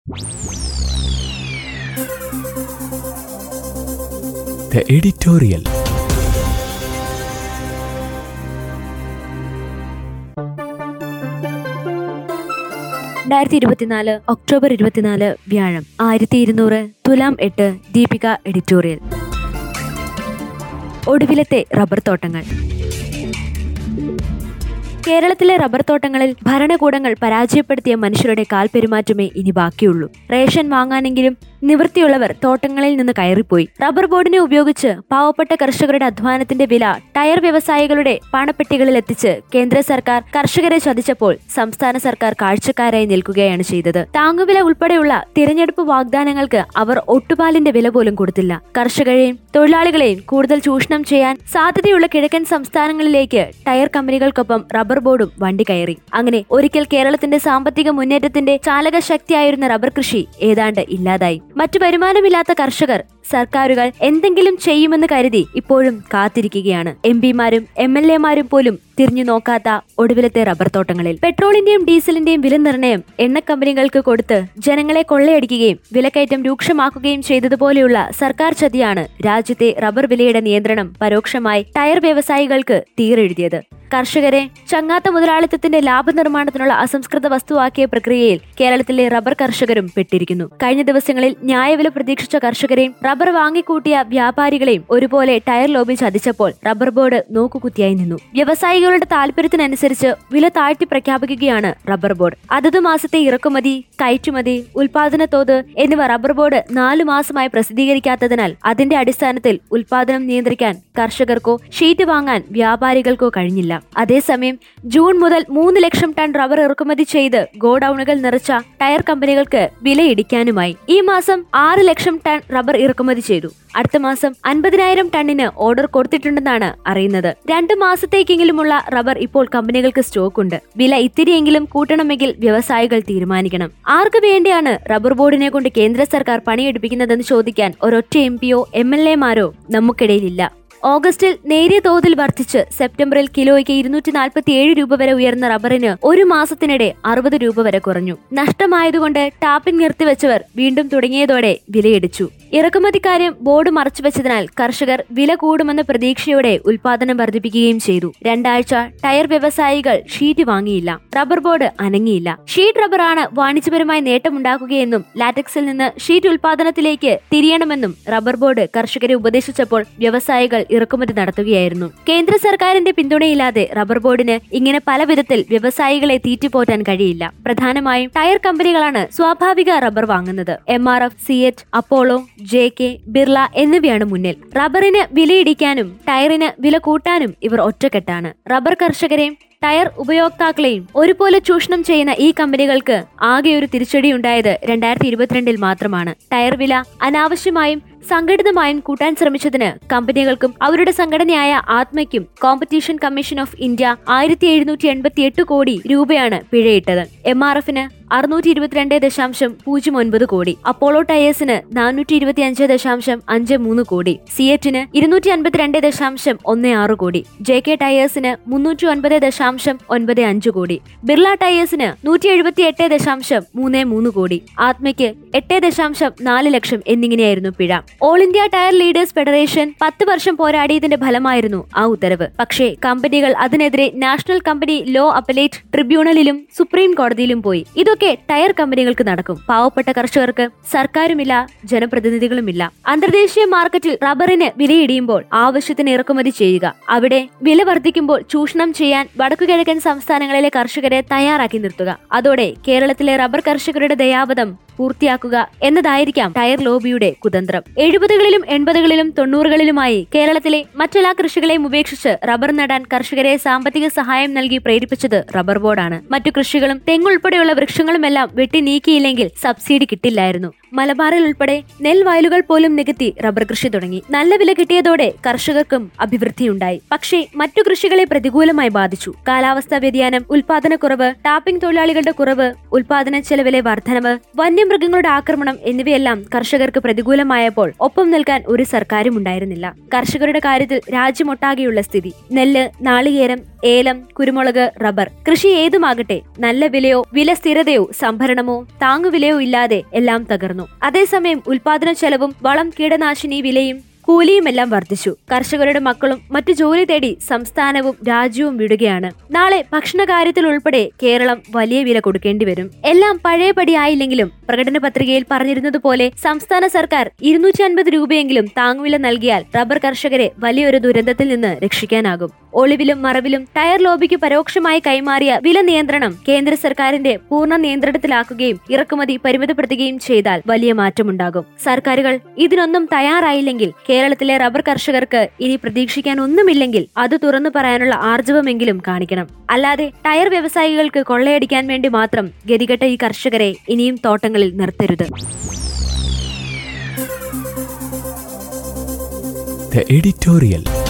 The editorial. രണ്ടായിരത്തി ഇരുപത്തിനാല് October ഇരുപത്തിനാല് വ്യാഴം ആയിരത്തി ഇരുന്നൂറ് തുലാം എട്ട് ദീപിക എഡിറ്റോറിയൽ ഒടുവിലത്തെ റബ്ബർ തോട്ടങ്ങൾ കേരളത്തിലെ റബ്ബർ തോട്ടങ്ങളിൽ ഭരണകൂടങ്ങൾ പരാജയപ്പെടുത്തിയ മനുഷ്യരുടെ കാൽപെരുമാറ്റമേ ഇനി ബാക്കിയുള്ളൂ റേഷൻ വാങ്ങാനെങ്കിലും നിവൃത്തിയുള്ളവർ തോട്ടങ്ങളിൽ നിന്ന് കയറിപ്പോയി റബ്ബർ ബോർഡിനെ ഉപയോഗിച്ച് പാവപ്പെട്ട കർഷകരുടെ അധ്വാനത്തിന്റെ വില ടയർ വ്യവസായികളുടെ പണപ്പെട്ടികളിൽ എത്തിച്ച് കേന്ദ്ര സർക്കാർ കർഷകരെ ചതിച്ചപ്പോൾ സംസ്ഥാന സർക്കാർ കാഴ്ചക്കാരായി നിൽക്കുകയാണ് ചെയ്തത് താങ്ങുവില ഉൾപ്പെടെയുള്ള തിരഞ്ഞെടുപ്പ് വാഗ്ദാനങ്ങൾക്ക് അവർ ഒട്ടുപാലിന്റെ വില പോലും കൊടുത്തില്ല കർഷകരെയും തൊഴിലാളികളെയും കൂടുതൽ ചൂഷണം ചെയ്യാൻ സാധ്യതയുള്ള കിഴക്കൻ സംസ്ഥാനങ്ങളിലേക്ക് ടയർ കമ്പനികൾക്കൊപ്പം റബ്ബർ ബോർഡും വണ്ടി കയറി അങ്ങനെ ഒരിക്കൽ കേരളത്തിന്റെ സാമ്പത്തിക മുന്നേറ്റത്തിന്റെ ചാലക ശക്തിയായിരുന്ന റബ്ബർ കൃഷി ഏതാണ്ട് ഇല്ലാതായി മറ്റു വരുമാനമില്ലാത്ത കർഷകർ സർക്കാരുകൾ എന്തെങ്കിലും ചെയ്യുമെന്ന് കരുതി ഇപ്പോഴും കാത്തിരിക്കുകയാണ് എം പിമാരും എം എൽ എമാരും പോലും തിരിഞ്ഞു നോക്കാത്ത ഒടുവിലത്തെ റബ്ബർ തോട്ടങ്ങളിൽ പെട്രോളിന്റെയും ഡീസലിന്റെയും വില നിർണ്ണയം എണ്ണ കമ്പനികൾക്ക് കൊടുത്ത് ജനങ്ങളെ കൊള്ളയടിക്കുകയും വിലക്കയറ്റം രൂക്ഷമാക്കുകയും ചെയ്തതുപോലെയുള്ള സർക്കാർ ചതിയാണ് രാജ്യത്തെ റബ്ബർ വിലയുടെ നിയന്ത്രണം പരോക്ഷമായി ടയർ വ്യവസായികൾക്ക് തീരെഴുതിയത് കർഷകരെ ചങ്ങാത്ത മുതലാളിത്തത്തിന്റെ ലാഭനിർമ്മാണത്തിനുള്ള അസംസ്കൃത വസ്തുവാക്കിയ പ്രക്രിയയിൽ കേരളത്തിലെ റബ്ബർ കർഷകരും പെട്ടിരിക്കുന്നു കഴിഞ്ഞ ദിവസങ്ങളിൽ ന്യായവില പ്രതീക്ഷിച്ച കർഷകരെയും റബ്ബർ വാങ്ങിക്കൂട്ടിയ വ്യാപാരികളെയും ഒരുപോലെ ടയർ ലോബി ചതിച്ചപ്പോൾ റബ്ബർ ബോർഡ് നോക്കുകുത്തിയായി നിന്നു വ്യവസായികളുടെ താല്പര്യത്തിനനുസരിച്ച് വില താഴ്ത്തി പ്രഖ്യാപിക്കുകയാണ് റബ്ബർ ബോർഡ് അതത് മാസത്തെ ഇറക്കുമതി കയറ്റുമതി ഉൽപാദന തോത് എന്നിവ റബ്ബർ ബോർഡ് നാലു മാസമായി പ്രസിദ്ധീകരിക്കാത്തതിനാൽ അതിന്റെ അടിസ്ഥാനത്തിൽ ഉൽപാദനം നിയന്ത്രിക്കാൻ കർഷകർക്കോ ഷീറ്റ് വാങ്ങാൻ വ്യാപാരികൾക്കോ കഴിഞ്ഞില്ല അതേസമയം ജൂൺ മുതൽ മൂന്ന് ലക്ഷം ടൺ റബ്ബർ ഇറക്കുമതി ചെയ്ത് ഗോഡൌണുകൾ നിറച്ച ടയർ കമ്പനികൾക്ക് വിലയിടിക്കാനുമായി ഈ മാസം ആറ് ലക്ഷം ടൺ റബ്ബർ ഇറക്കുമതി ചെയ്തു അടുത്ത മാസം അൻപതിനായിരം ടണ്ണിന് ഓർഡർ കൊടുത്തിട്ടുണ്ടെന്നാണ് അറിയുന്നത് രണ്ട് മാസത്തേക്കെങ്കിലുമുള്ള റബ്ബർ ഇപ്പോൾ കമ്പനികൾക്ക് സ്റ്റോക്ക് ഉണ്ട് വില ഇത്തിരിയെങ്കിലും കൂട്ടണമെങ്കിൽ വ്യവസായികൾ തീരുമാനിക്കണം ആർക്ക് വേണ്ടിയാണ് റബ്ബർ ബോർഡിനെ കൊണ്ട് കേന്ദ്ര സർക്കാർ പണിയെടുപ്പിക്കുന്നതെന്ന് ചോദിക്കാൻ ഒരൊറ്റ എം പിയോ എം എൽ എമാരോ നമുക്കിടയിലില്ല ഓഗസ്റ്റിൽ നേരിയ തോതിൽ വർദ്ധിച്ച് സെപ്റ്റംബറിൽ കിലോയ്ക്ക് ഇരുന്നൂറ്റി നാൽപ്പത്തി ഏഴ് രൂപ വരെ ഉയർന്ന റബ്ബറിന് ഒരു മാസത്തിനിടെ അറുപത് രൂപ വരെ കുറഞ്ഞു നഷ്ടമായതുകൊണ്ട് ടാപ്പിംഗ് നിർത്തിവെച്ചവർ വീണ്ടും തുടങ്ങിയതോടെ വിലയിടിച്ചു ഇറക്കുമതിക്കാര്യം ബോർഡ് മറച്ചുവെച്ചതിനാൽ കർഷകർ വില കൂടുമെന്ന പ്രതീക്ഷയോടെ ഉൽപാദനം വർദ്ധിപ്പിക്കുകയും ചെയ്തു രണ്ടാഴ്ച ടയർ വ്യവസായികൾ ഷീറ്റ് വാങ്ങിയില്ല റബ്ബർ ബോർഡ് അനങ്ങിയില്ല ഷീറ്റ് റബ്ബറാണ് വാണിജ്യപരമായി നേട്ടമുണ്ടാക്കുകയെന്നും ലാറ്റക്സിൽ നിന്ന് ഷീറ്റ് ഉൽപാദനത്തിലേക്ക് തിരിയണമെന്നും റബ്ബർ ബോർഡ് കർഷകരെ ഉപദേശിച്ചപ്പോൾ വ്യവസായികൾ ഇറക്കുമതി നടത്തുകയായിരുന്നു കേന്ദ്ര സർക്കാരിന്റെ പിന്തുണയില്ലാതെ റബ്ബർ ബോർഡിന് ഇങ്ങനെ പല വിധത്തിൽ വ്യവസായികളെ തീറ്റിപ്പോറ്റാൻ കഴിയില്ല പ്രധാനമായും ടയർ കമ്പനികളാണ് സ്വാഭാവിക റബ്ബർ വാങ്ങുന്നത് M R F CEAT Apollo J K Birla എന്നിവയാണ് മുന്നിൽ റബ്ബറിന് വിലയിടിക്കാനും ടയറിന് വില കൂട്ടാനും ഇവർ ഒറ്റക്കെട്ടാണ് റബ്ബർ കർഷകരെയും ടയർ ഉപയോക്താക്കളെയും ഒരുപോലെ ചൂഷണം ചെയ്യുന്ന ഈ കമ്പനികൾക്ക് ആകെ ഒരു തിരിച്ചടി ഉണ്ടായത് രണ്ടായിരത്തി ഇരുപത്തിരണ്ടിൽ മാത്രമാണ് ടയർ വില അനാവശ്യമായും സംഘടിതമായും കൂട്ടാൻ ശ്രമിച്ചതിന് കമ്പനികൾക്കും അവരുടെ സംഘടനയായ ആത്മയ്ക്കും കോമ്പറ്റീഷൻ കമ്മീഷൻ ഓഫ് ഇന്ത്യ ആയിരത്തി എഴുന്നൂറ്റി എൺപത്തി എട്ട് കോടി രൂപയാണ് പിഴയിട്ടത് എം ആർ എഫിന് അറുന്നൂറ്റി ഇരുപത്തിരണ്ട് ദശാംശം പൂജ്യം ഒൻപത് കോടി അപ്പോളോ ടയേഴ്സിന് നാനൂറ്റി ഇരുപത്തി അഞ്ച് ദശാംശം അഞ്ച് മൂന്ന് കോടി സിയറ്റിന് ഇരുന്നൂറ്റി അൻപത്തിരണ്ട് ദശാംശം ഒന്ന് ആറ് കോടി ജെ കെ ടയേഴ്സിന് മുന്നൂറ്റി ഒൻപത് ദശാംശം ഒൻപത് അഞ്ച് കോടി ബിർള ടയേഴ്സിന് നൂറ്റി എഴുപത്തി എട്ട് ദശാംശം മൂന്ന് മൂന്ന് കോടി ആത്മയ്ക്ക് എട്ട് ദശാംശം നാല് ലക്ഷം എന്നിങ്ങനെയായിരുന്നു പിഴ all India tyre leaders federation പത്ത് വർഷം പോരാടിയതിന്റെ ഫലമായിരുന്നു ആ ഉത്തരവ് പക്ഷേ കമ്പനികൾ അതിനെതിരെ നാഷണൽ കമ്പനി ലോ അപ്പലേറ്റ് ട്രിബ്യൂണലിലും സുപ്രീം കോടതിയിലും പോയി ഇതൊക്കെ ടയർ കമ്പനികൾക്ക് നടക്കും പാവപ്പെട്ട കർഷകർക്ക് സർക്കാരുമില്ല ജനപ്രതിനിധികളുമില്ല അന്തർദേശീയ മാർക്കറ്റിൽ റബ്ബറിന് വിലയിടിയുമ്പോൾ ആവശ്യത്തിന് ഇറക്കുമതി ചെയ്യുക അവിടെ വില വർദ്ധിക്കുമ്പോൾ ചൂഷണം ചെയ്യാൻ വടക്കുകിഴക്കൻ സംസ്ഥാനങ്ങളിലെ കർഷകരെ തയ്യാറാക്കി നിർത്തുക അതോടെ കേരളത്തിലെ റബ്ബർ കർഷകരുടെ ദയാവധം പൂർത്തിയാക്കുക എന്നതായിരിക്കാം ടയർ ലോബിയുടെ കുതന്ത്രം എഴുപതുകളിലും എൺപതുകളിലും തൊണ്ണൂറുകളിലുമായി കേരളത്തിലെ മറ്റെല്ലാ കൃഷികളെയും ഉപേക്ഷിച്ച് റബ്ബർ നടാൻ കർഷകരെ സാമ്പത്തിക സഹായം നൽകി പ്രേരിപ്പിച്ചത് റബ്ബർ ബോർഡാണ് മറ്റു കൃഷികളും തെങ്ങുൾപ്പെടെയുള്ള വൃക്ഷങ്ങളുമെല്ലാം വെട്ടി നീക്കിയില്ലെങ്കിൽ സബ്സിഡി കിട്ടില്ലായിരുന്നു മലബാറിൽ ഉൾപ്പെടെ നെൽവയലുകൾ പോലും നികത്തി റബ്ബർ കൃഷി തുടങ്ങി നല്ല വില കിട്ടിയതോടെ കർഷകർക്കും അഭിവൃദ്ധിയുണ്ടായി പക്ഷേ മറ്റു കൃഷികളെ പ്രതികൂലമായി ബാധിച്ചു കാലാവസ്ഥാ വ്യതിയാനം ഉൽപാദനക്കുറവ് ടാപ്പിംഗ് തൊഴിലാളികളുടെ കുറവ് ഉൽപാദന ചെലവിലെ വർധനവ് വന്യമൃഗങ്ങളുടെ ആക്രമണം എന്നിവയെല്ലാം കർഷകർക്ക് പ്രതികൂലമായപ്പോൾ ഒപ്പം നിൽക്കാൻ ഒരു സർക്കാരും ഉണ്ടായിരുന്നില്ല കർഷകരുടെ കാര്യത്തിൽ രാജ്യമൊട്ടാകെയുള്ള സ്ഥിതി നെല്ല് നാളികേരം ഏലം കുരുമുളക് റബ്ബർ കൃഷി ഏതുമാകട്ടെ നല്ല വിലയോ വില സ്ഥിരതയോ സംഭരണമോ താങ്ങുവിലയോ ഇല്ലാതെ എല്ലാം തകർന്നു അതേസമയം ഉൽപാദന ചെലവും വളം കീടനാശിനി വിലയും കൂലിയുമെല്ലാം വർദ്ധിച്ചു കർഷകരുടെ മക്കളും മറ്റു ജോലി തേടി സംസ്ഥാനവും രാജ്യവും വിടുകയാണ് നാളെ ഭക്ഷണ കാര്യത്തിൽ ഉൾപ്പെടെ കേരളം വലിയ വില കൊടുക്കേണ്ടി വരും എല്ലാം പഴയപടിയായില്ലെങ്കിലും പ്രകടന പത്രികയിൽ പറഞ്ഞിരുന്നതുപോലെ സംസ്ഥാന സർക്കാർ ഇരുന്നൂറ്റി അൻപത് രൂപയെങ്കിലും താങ്ങുവില നൽകിയാൽ റബ്ബർ കർഷകരെ വലിയൊരു ദുരന്തത്തിൽ നിന്ന് രക്ഷിക്കാനാകും ഒളിവിലും മറവിലും ടയർ ലോബിക്ക് പരോക്ഷമായി കൈമാറിയ വില നിയന്ത്രണം കേന്ദ്ര സർക്കാരിന്റെ പൂർണ്ണ നിയന്ത്രണത്തിലാക്കുകയും ഇറക്കുമതി പരിമിതപ്പെടുത്തുകയും ചെയ്താൽ വലിയ മാറ്റമുണ്ടാകും സർക്കാരുകൾ ഇതിനൊന്നും തയ്യാറായില്ലെങ്കിൽ കേരളത്തിലെ റബ്ബർ കർഷകർക്ക് ഇനി പ്രതീക്ഷിക്കാൻ ഒന്നുമില്ലെങ്കിൽ അത് തുറന്നു പറയാനുള്ള ആർജവമെങ്കിലും കാണിക്കണം അല്ലാതെ ടയർ വ്യവസായികൾക്ക് കൊള്ളയടിക്കാൻ വേണ്ടി മാത്രം ഗതികെട്ട ഈ കർഷകരെ ഇനിയും തോട്ടങ്ങളിൽ നിർത്തരുത് The editorial.